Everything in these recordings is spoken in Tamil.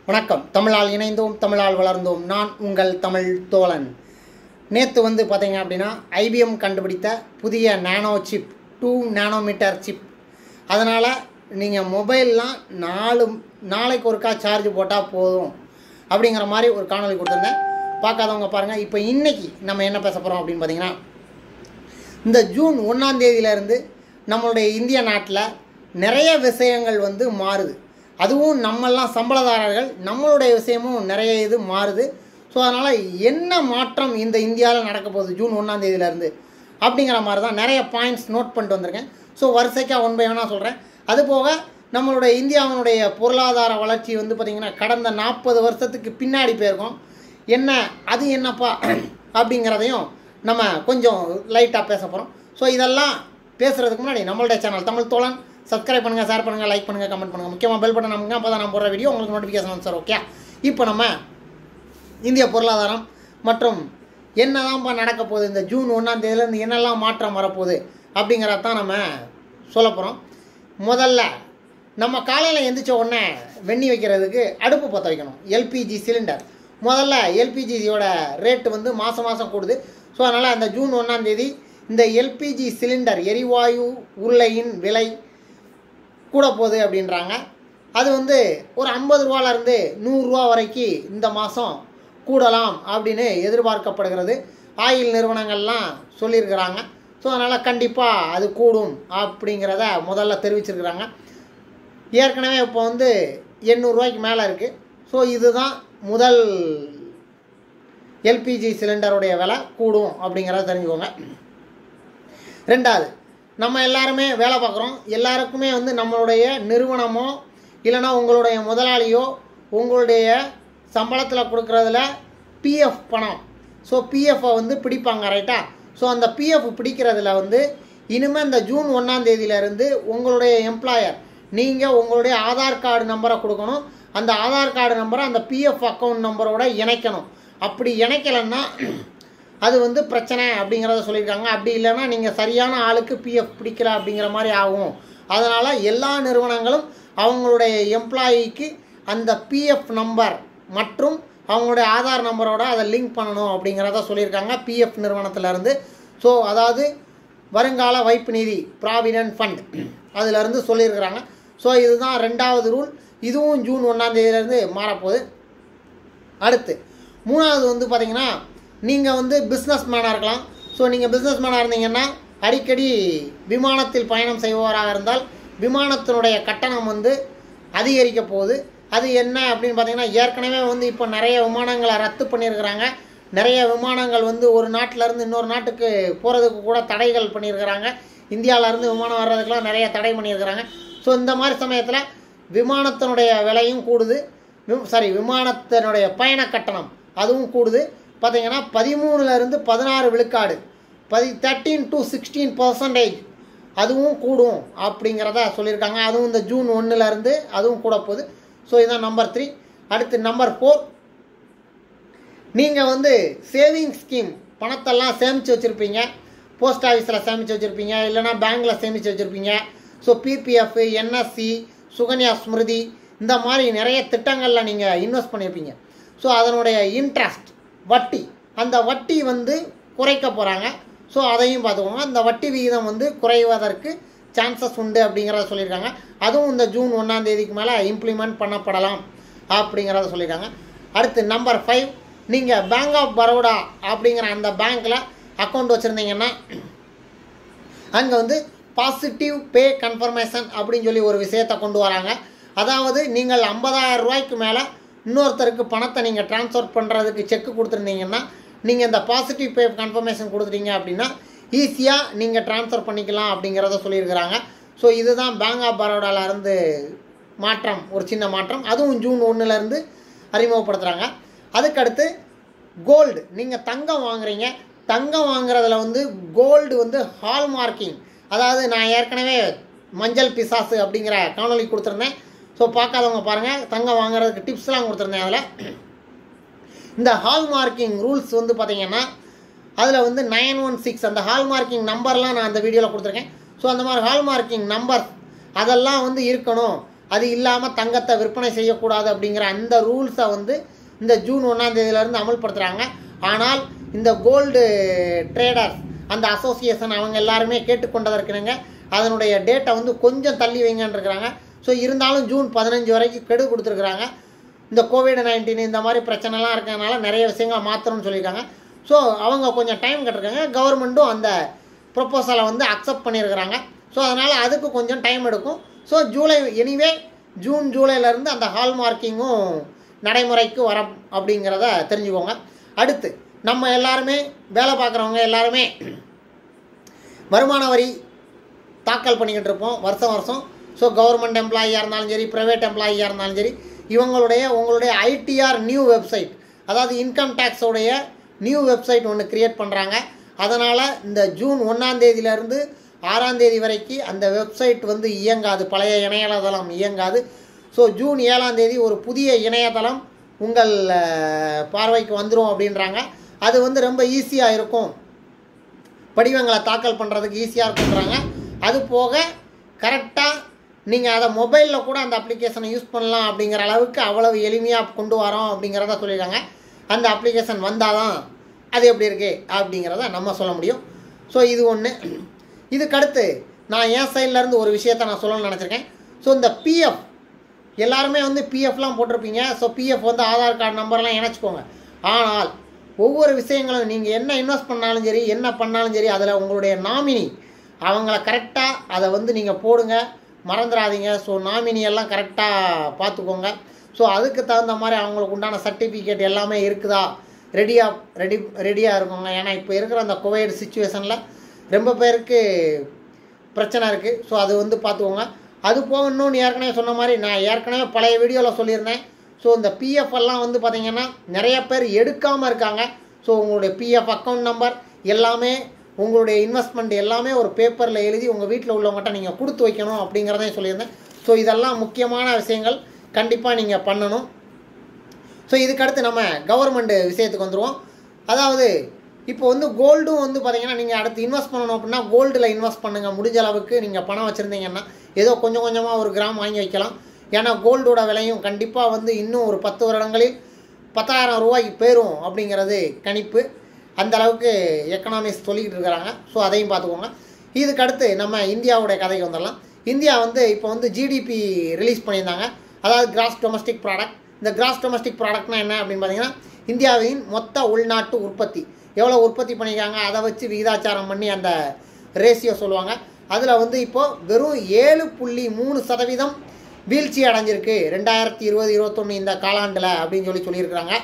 வணக்கம் தமிழால் இணைந்தோம் தமிழால் வளர்ந்தோம் நான் உங்கள் தமிழ் தோழன் நேற்று வந்து பார்த்தீங்க அப்படின்னா ஐபிஎம் கண்டுபிடித்த புதிய nano chip two nanometer chip அதனால் நீங்கள் மொபைல்லாம் நாலு நாளைக்கு ஒருக்கா சார்ஜ் போட்டால் போதும் அப்படிங்கிற மாதிரி ஒரு காணொளி கொடுத்துருந்தேன் பார்க்காதவங்க பாருங்கள் இப்போ இன்னைக்கு நம்ம என்ன பேச போகிறோம் அப்படின்னு பார்த்தீங்கன்னா இந்த ஜூன் ஒன்றாம் தேதியிலேருந்து நம்மளுடைய இந்திய நாட்டில் நிறைய விஷயங்கள் வந்து மாறுது அதுவும் நம்மெல்லாம் சம்பளதாரர்கள் நம்மளுடைய விஷயமும் நிறைய இது மாறுது ஸோ அதனால் என்ன மாற்றம் இந்த இந்தியாவில் நடக்க போகுது ஜூன் ஒன்றாம் தேதியிலேருந்து அப்படிங்கிற மாதிரி தான் நிறைய பாயிண்ட்ஸ் நோட் பண்ணிட்டு வந்திருக்கேன் ஸோ வரிசைக்காக ஒன் பை ஒன்னாக சொல்கிறேன் அது போக நம்மளுடைய இந்தியாவினுடைய பொருளாதார வளர்ச்சி வந்து பார்த்திங்கன்னா கடந்த நாற்பது வருஷத்துக்கு பின்னாடி போயிருக்கோம் என்ன அது என்னப்பா அப்படிங்கிறதையும் நம்ம கொஞ்சம் லைட்டாக பேச போகிறோம் ஸோ இதெல்லாம் பேசுகிறதுக்கு முன்னாடி நம்மளுடைய சேனல் தமிழ் தோழன் சப்ஸ்கிரைப் பண்ணுங்கள் ஷேர் பண்ணுங்கள் லைக் பண்ணுங்கள் கமெண்ட் பண்ணுங்கள் முக்கியமாக பெல் பட்டன் நமக்கு அப்போ தான் நான் போடுற வீடியோ உங்களுக்கு நோட்டிஃபிகேஷன் வந்து சார் ஓகே இப்போ நம்ம இந்திய பொருளாதாரம் மற்றும் என்னதான்ப்பா நடக்க போகுது இந்த ஜூன் ஒன்றாம் தேதியிலேருந்து என்னெல்லாம் மாற்றம் வரப்போகுது அப்படிங்கிறத தான் நம்ம சொல்ல போகிறோம் முதல்ல நம்ம காலையில் எந்திரிச்ச உடனே வெண்ணி வைக்கிறதுக்கு அடுப்பு பற்ற வைக்கணும் எல்பிஜி சிலிண்டர் முதல்ல எல்பிஜியோட ரேட்டு வந்து மாதம் மாதம் கூடுது ஸோ அதனால் அந்த ஜூன் ஒன்றாம் தேதி இந்த எல்பிஜி சிலிண்டர் எரிவாயு உருளையின் விலை கூட போகுது அப்படின்றாங்க அது வந்து ஒரு ஐம்பது ரூபாலேருந்து நூறுரூவா வரைக்கும் இந்த மாதம் கூடலாம் அப்படின்னு எதிர்பார்க்கப்படுகிறது ஆயில் நிறுவனங்கள்லாம் சொல்லியிருக்கிறாங்க ஸோ அதனால் கண்டிப்பாக அது கூடும் அப்படிங்கிறத முதல்ல தெரிவிச்சிருக்கிறாங்க ஏற்கனவே இப்போ வந்து எண்ணூறுரூவாய்க்கு மேலே இருக்குது ஸோ இதுதான் முதல் எல்பிஜி சிலிண்டருடைய விலை கூடும் அப்படிங்கிறத தெரிஞ்சுக்கோங்க ரெண்டாவது நம்ம எல்லாருமே வேலை பார்க்குறோம் எல்லாருக்குமே வந்து நம்மளுடைய நிறுவனமோ இல்லைனா உங்களுடைய முதலாளியோ உங்களுடைய சம்பளத்தில் கொடுக்குறதுல பிஎஃப் பணம் ஸோ பிஎஃப்பை வந்து பிடிப்பாங்க ரைட்டா ஸோ அந்த பிஎஃப் பிடிக்கிறதுல வந்து இனிமேல் இந்த ஜூன் ஒன்றாம் தேதியிலேருந்து உங்களுடைய எம்ப்ளாயர் நீங்கள் உங்களுடைய ஆதார் கார்டு நம்பரை கொடுக்கணும் அந்த ஆதார் கார்டு நம்பரை அந்த பிஎஃப் அக்கௌண்ட் நம்பரோட இணைக்கணும் அப்படி இணைக்கலைன்னா அது வந்து பிரச்சனை அப்படிங்கிறத சொல்லியிருக்காங்க அப்படி இல்லைன்னா நீங்கள் சரியான ஆளுக்கு பிஎஃப் பிடிக்கல அப்படிங்கிற மாதிரி ஆகும் அதனால் எல்லா நிறுவனங்களும் அவங்களுடைய எம்ப்ளாயிக்கு அந்த பிஎஃப் நம்பர் மற்றும் அவங்களுடைய ஆதார் நம்பரோட அதை லிங்க் பண்ணணும் அப்படிங்கிறத சொல்லியிருக்காங்க பிஎஃப் நிறுவனத்திலேருந்து ஸோ அதாவது வருங்கால வைப்பு நிதி ப்ராவிடன்ட் ஃபண்ட் அதிலேருந்து சொல்லியிருக்கிறாங்க ஸோ இதுதான் ரெண்டாவது ரூல் இதுவும் ஜூன் ஒன்றாம் தேதியிலேருந்து மாறப்போகுது அடுத்து மூணாவது வந்து பார்த்திங்கன்னா நீங்கள் வந்து பிஸ்னஸ் மேனாக இருக்கலாம் ஸோ நீங்கள் பிஸ்னஸ் மேனாக இருந்தீங்கன்னா அடிக்கடி விமானத்தில் பயணம் செய்பவராக இருந்தால் விமானத்தினுடைய கட்டணம் வந்து அதிகரிக்க போகுது அது என்ன அப்படின்னு பார்த்தீங்கன்னா ஏற்கனவே வந்து இப்போ நிறைய விமானங்களை ரத்து பண்ணியிருக்கிறாங்க நிறைய விமானங்கள் வந்து ஒரு நாட்டிலேருந்து இன்னொரு நாட்டுக்கு போகிறதுக்கு கூட தடைகள் பண்ணியிருக்கிறாங்க இந்தியாவிலேருந்து விமானம் வர்றதுக்கெலாம் நிறைய தடை பண்ணியிருக்கிறாங்க ஸோ இந்த மாதிரி சமயத்தில் விமானத்தினுடைய விலையும் கூடுது சாரி விமானத்தினுடைய பயண கட்டணம் அதுவும் கூடுது பார்த்தீங்கன்னா பதிமூணுலேருந்து பதினாறு விழுக்காடு பதி தேர்ட்டீன் டு சிக்ஸ்டீன் பர்சன்டேஜ் அதுவும் கூடும் அப்படிங்கிறத சொல்லியிருக்காங்க அதுவும் இந்த ஜூன் ஒன்றுலேருந்து அதுவும் கூட போகுது ஸோ இதுதான் நம்பர் த்ரீ அடுத்து நம்பர் ஃபோர் நீங்கள் வந்து சேவிங் ஸ்கீம் பணத்தெல்லாம் சேமித்து வச்சுருப்பீங்க போஸ்ட் ஆஃபீஸில் சேமித்து வச்சுருப்பீங்க இல்லைனா பேங்க்கில் சேமித்து வச்சுருப்பீங்க so PPF NSC Sukanya Smriti இந்த மாதிரி நிறைய திட்டங்களில் நீங்கள் இன்வெஸ்ட் பண்ணியிருப்பீங்க ஸோ அதனுடைய இன்ட்ரெஸ்ட் வட்டி அந்த வட்டி வந்து குறைக்க போகிறாங்க ஸோ அதையும் பார்த்துக்கோங்க அந்த வட்டி விகிதம் வந்து குறைவதற்கு சான்சஸ் உண்டு அப்படிங்கிறத சொல்லியிருக்காங்க அதுவும் இந்த ஜூன் ஒன்றாம் தேதிக்கு மேலே இம்ப்ளிமெண்ட் பண்ணப்படலாம் அப்படிங்கிறத சொல்லியிருக்காங்க அடுத்து நம்பர் ஃபைவ் நீங்கள் பேங்க் ஆஃப் பரோடா அப்படிங்கிற அந்த பேங்க்கில் அக்கௌண்ட் வச்சுருந்தீங்கன்னா அங்கே வந்து பாசிட்டிவ் பே கன்ஃபர்மேஷன் அப்படின்னு சொல்லி ஒரு விஷயத்தை கொண்டு வராங்க அதாவது நீங்கள் ஐம்பதாயிரம் ரூபாய்க்கு மேலே இன்னொருத்தருக்கு பணத்தை நீங்கள் ட்ரான்ஸ்ஃபர் பண்ணுறதுக்கு செக்கு கொடுத்துருந்தீங்கன்னா நீங்கள் இந்த பாசிட்டிவ் பே கன்ஃபர்மேஷன் கொடுத்துட்டீங்க அப்படின்னா ஈஸியாக நீங்கள் ட்ரான்ஸ்ஃபர் பண்ணிக்கலாம் அப்படிங்கிறத சொல்லியிருக்கிறாங்க ஸோ இதுதான் பேங்க் ஆஃப் பரோடாவிலேருந்து மாற்றம் ஒரு சின்ன மாற்றம் அதுவும் ஜூன் ஒன்றுலேருந்து அறிமுகப்படுத்துகிறாங்க அதுக்கடுத்து கோல்டு நீங்கள் தங்கம் வாங்குறீங்க தங்கம் வாங்குறதுல வந்து கோல்டு வந்து ஹால்மார்க்கிங் அதாவது நான் ஏற்கனவே மஞ்சள் பிசாசு அப்படிங்கிற காணொலி கொடுத்துருந்தேன் ஸோ பார்க்காதவங்க பாருங்கள் தங்கம் வாங்குறதுக்கு டிப்ஸ்லாம் கொடுத்துருந்தேன் அதில் இந்த ஹால்மார்க்கிங் ரூல்ஸ் வந்து பார்த்திங்கன்னா அதில் வந்து நைன் ஒன் சிக்ஸ் அந்த ஹால்மார்க்கிங் நம்பர்லாம் நான் அந்த வீடியோவில் கொடுத்துருக்கேன் ஸோ அந்த மாதிரி ஹால்மார்க்கிங் நம்பர் அதெல்லாம் வந்து இருக்கணும் அது இல்லாமல் தங்கத்தை விற்பனை செய்யக்கூடாது அப்படிங்கிற அந்த ரூல்ஸை வந்து இந்த ஜூன் ஒன்றாம் தேதியிலேருந்து அமல்படுத்துகிறாங்க ஆனால் இந்த கோல்டு ட்ரேடர்ஸ் அந்த அசோசியேஷன் அவங்க எல்லாருமே கேட்டுக்கொண்டதற்குனுங்க அதனுடைய டேட்டை வந்து கொஞ்சம் தள்ளி வைங்கன்னு இருக்கிறாங்க ஸோ இருந்தாலும் ஜூன் பதினஞ்சு வரைக்கும் கெடு கொடுத்துருக்குறாங்க இந்த கோவிட் நைன்டீன் இந்த மாதிரி பிரச்சனைலாம் இருக்கிறதுனால நிறைய விஷயங்களை மாற்றணும்னு சொல்லியிருக்காங்க ஸோ அவங்க கொஞ்சம் டைம் கட்டிருக்காங்க கவர்மெண்ட்டும் அந்த ப்ரொப்போசலை வந்து அக்செப்ட் பண்ணியிருக்கிறாங்க ஸோ அதனால் அதுக்கு கொஞ்சம் டைம் எடுக்கும் ஸோ ஜூலை எனிவே ஜூன் ஜூலைலேருந்து அந்த ஹால் மார்க்கிங்கும் நடைமுறைக்கு வர அப்படிங்கிறத தெரிஞ்சுக்கோங்க அடுத்து நம்ம எல்லாருமே வேலை பார்க்குறவங்க எல்லாருமே வருமான வரி தாக்கல் பண்ணிக்கிட்டு இருப்போம் வருஷம் வருஷம் ஸோ கவர்மெண்ட் எம்ப்ளாயியாக இருந்தாலும் சரி ப்ரைவேட் எம்ப்ளாயியாக இருந்தாலும் சரி இவங்களுடைய உங்களுடைய ஐடிஆர் நியூ வெப்சைட் அதாவது இன்கம் டேக்ஸோடைய நியூ வெப்சைட் ஒன்று க்ரியேட் பண்ணுறாங்க அதனால் இந்த ஜூன் ஒன்றாம் தேதியிலேருந்து ஆறாம் தேதி வரைக்கும் அந்த வெப்சைட் வந்து இயங்காது பழைய இணையதளம் இயங்காது ஸோ ஜூன் ஏழாம் தேதி ஒரு புதிய இணையதளம் உங்கள் அஹ், பார்வைக்கு வந்துடும் அப்படின்றாங்க அது வந்து ரொம்ப ஈஸியாக இருக்கும் படிவங்களை தாக்கல் பண்ணுறதுக்கு ஈஸியாக இருக்குன்றாங்க அது போக கரெக்டாக நீங்கள் அதை மொபைலில் கூட அந்த அப்ளிகேஷனை யூஸ் பண்ணலாம் அப்படிங்கிற அளவுக்கு அவ்வளவு எளிமையாக கொண்டு வரோம் அப்படிங்கிறத சொல்லியிருக்காங்க அந்த அப்ளிகேஷன் வந்தால் தான் அது எப்படி இருக்கு அப்படிங்கிறத நம்ம சொல்ல முடியும் ஸோ இது ஒன்று இதுக்கடுத்து நான் என் சைட்லேருந்து ஒரு விஷயத்தை நான் சொல்லணும்னு நினச்சிருக்கேன் ஸோ இந்த பிஎஃப் எல்லாருமே வந்து பிஎஃப்லாம் போட்டிருப்பீங்க ஸோ பிஎஃப் வந்து ஆதார் கார்டு நம்பர்லாம் இணைச்சிக்கோங்க ஆனால் ஒவ்வொரு விஷயங்களும் நீங்கள் என்ன இன்வெஸ்ட் பண்ணாலும் சரி என்ன பண்ணாலும் சரி அதில் உங்களுடைய நாமினி அவங்கள கரெக்டாக அதை வந்து நீங்கள் போடுங்க மறந்துடாதீங்க ஸோ நாமினி எல்லாம் கரெக்டாக பார்த்துக்கோங்க ஸோ அதுக்கு தகுந்த மாதிரி அவங்களுக்கு உண்டான சர்டிஃபிகேட் எல்லாமே இருக்குதா ரெடியாக ரெடி ரெடியாக இருக்குங்க ஏன்னா இப்போ இருக்கிற அந்த கோவிட் சுச்சுவேஷனில் ரொம்ப பேருக்கு பிரச்சனை இருக்குது ஸோ அது வந்து பார்த்துக்கோங்க அது போக இன்னொன்று ஏற்கனவே சொன்ன மாதிரி நான் ஏற்கனவே பழைய வீடியோவில் சொல்லியிருந்தேன் ஸோ இந்த பிஎஃப் எல்லாம் வந்து பார்த்திங்கன்னா நிறைய பேர் எடுக்காமல் இருக்காங்க ஸோ உங்களுடைய பிஎஃப் அக்கௌண்ட் நம்பர் எல்லாமே உங்களுடைய இன்வெஸ்ட்மெண்ட் எல்லாமே ஒரு பேப்பரில் எழுதி உங்கள் வீட்டில் உள்ளவங்ககிட்ட நீங்கள் கொடுத்து வைக்கணும் அப்படிங்கிறதையும் சொல்லியிருந்தேன் ஸோ இதெல்லாம் முக்கியமான விஷயங்கள் கண்டிப்பாக நீங்கள் பண்ணணும் ஸோ இதுக்கடுத்து நம்ம கவர்மெண்ட் விஷயத்துக்கு வந்துடுவோம் அதாவது இப்போ வந்து கோல்டும் வந்து பார்த்தீங்கன்னா நீங்கள் அடுத்து இன்வெஸ்ட் பண்ணணும் அப்படின்னா கோல்டில் இன்வெஸ்ட் பண்ணுங்கள் முடிஞ்ச அளவுக்கு நீங்கள் பணம் வச்சுருந்தீங்கன்னா ஏதோ கொஞ்சம் கொஞ்சமாக ஒரு கிராம் வாங்கி வைக்கலாம் ஏன்னா கோல்டோட விலையும் கண்டிப்பாக வந்து இன்னும் ஒரு பத்து வருடங்களில் பத்தாயிரம் ரூபாய்க்கு போயிரும் அப்படிங்கிறது கணிப்பு அந்த அளவுக்கு எக்கனாமிக்ஸ் சொல்லிக்கிட்டு இருக்கிறாங்க ஸோ அதையும் பார்த்துக்கோங்க இதுக்கு அடுத்து நம்ம இந்தியாவுடைய கதைக்கு வந்துடலாம் இந்தியா வந்து இப்போ வந்து ஜிடிபி ரிலீஸ் பண்ணியிருந்தாங்க அதாவது கிராஸ் டொமஸ்டிக் ப்ராடக்ட் இந்த கிராஸ் டொமஸ்டிக் ப்ராடக்ட்னா என்ன அப்படின்னு பார்த்தீங்கன்னா இந்தியாவின் மொத்த உள்நாட்டு உற்பத்தி எவ்வளோ உற்பத்தி பண்ணியிருக்காங்க அதை வச்சு விகிதாச்சாரம் பண்ணி அந்த ரேஷியோ சொல்லுவாங்க அதில் வந்து இப்போது வெறும் ஏழு புள்ளி மூணு சதவீதம் வீழ்ச்சி அடைஞ்சிருக்கு ரெண்டாயிரத்தி இருபது இருபத்தொன்று இந்த காலாண்டில் அப்படின்னு சொல்லி சொல்லியிருக்கிறாங்க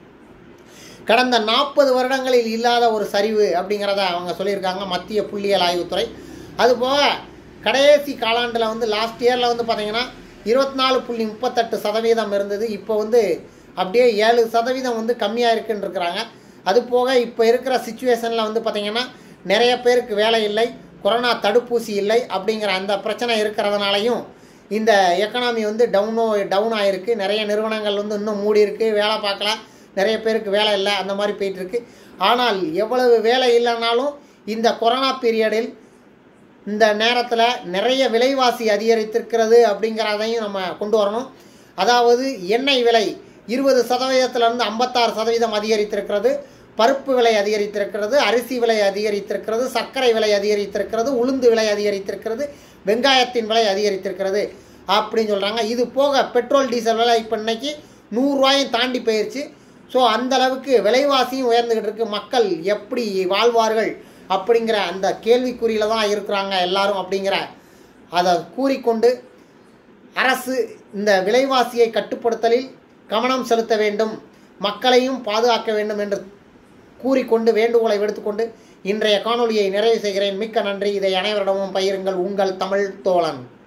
கடந்த நாற்பது வருடங்களில் இல்லாத ஒரு சரிவு அப்படிங்கிறத அவங்க சொல்லியிருக்காங்க மத்திய புள்ளியியல் ஆய்வுத்துறை அதுபோக கடைசி காலாண்டில் வந்து லாஸ்ட் இயரில் வந்து பார்த்தீங்கன்னா இருபத்தி நாலு புள்ளி முப்பத்தெட்டு சதவீதம் இருந்தது இப்போ வந்து அப்படியே ஏழு சதவீதம் வந்து கம்மியாக இருக்குன்னு இருக்கிறாங்க அது போக இப்போ இருக்கிற சுச்சுவேஷனில் வந்து பார்த்திங்கன்னா நிறைய பேருக்கு வேலை இல்லை கொரோனா தடுப்பூசி இல்லை அப்படிங்கிற அந்த பிரச்சனை இருக்கிறதுனாலையும் இந்த எக்கனாமி வந்து டவுனோ டவுன் ஆகிருக்கு நிறைய நிறுவனங்கள் வந்து இன்னும் மூடி இருக்கு வேலை பார்க்கல நிறைய பேருக்கு வேலை இல்லை அந்த மாதிரி போயிட்டுருக்கு ஆனால் எவ்வளவு வேலை இல்லைனாலும் இந்த கொரோனா பீரியடில் இந்த நேரத்தில் நிறைய விலைவாசி அதிகரித்திருக்கிறது அப்படிங்கிறதையும் நம்ம கொண்டு வரணும் அதாவது எண்ணெய் விலை இருபது சதவீதத்திலிருந்து ஐம்பத்தாறு சதவீதம் அதிகரித்திருக்கிறது பருப்பு விலை அதிகரித்திருக்கிறது அரிசி விலை அதிகரித்திருக்கிறது சர்க்கரை விலை அதிகரித்திருக்கிறது உளுந்து விலை அதிகரித்திருக்கிறது வெங்காயத்தின் விலை அதிகரித்திருக்கிறது அப்படின்னு சொல்கிறாங்க இது போக பெட்ரோல் டீசல் விலை இப்போ இன்னைக்கு நூறுரூவாயும் தாண்டி போயிடுச்சு ஸோ அந்த அளவுக்கு விலைவாசியும் உயர்ந்துகிட்டு இருக்கு மக்கள் எப்படி வாழ்வார்கள் அப்படிங்கிற அந்த கேள்விக்குறியில் தான் இருக்கிறாங்க எல்லாரும் அப்படிங்கிற அதை கூறிக்கொண்டு அரசு இந்த விலைவாசியை கட்டுப்படுத்தலில் கவனம் செலுத்த வேண்டும் மக்களையும் பாதுகாக்க வேண்டும் என்று கூறிக்கொண்டு வேண்டுகோளை விடுத்துக்கொண்டு இன்றைய காணொளியை நிறைவு செய்கிறேன் மிக்க நன்றி இதை அனைவரிடமும் பகிருங்கள் உங்கள் தமிழ் தோழன்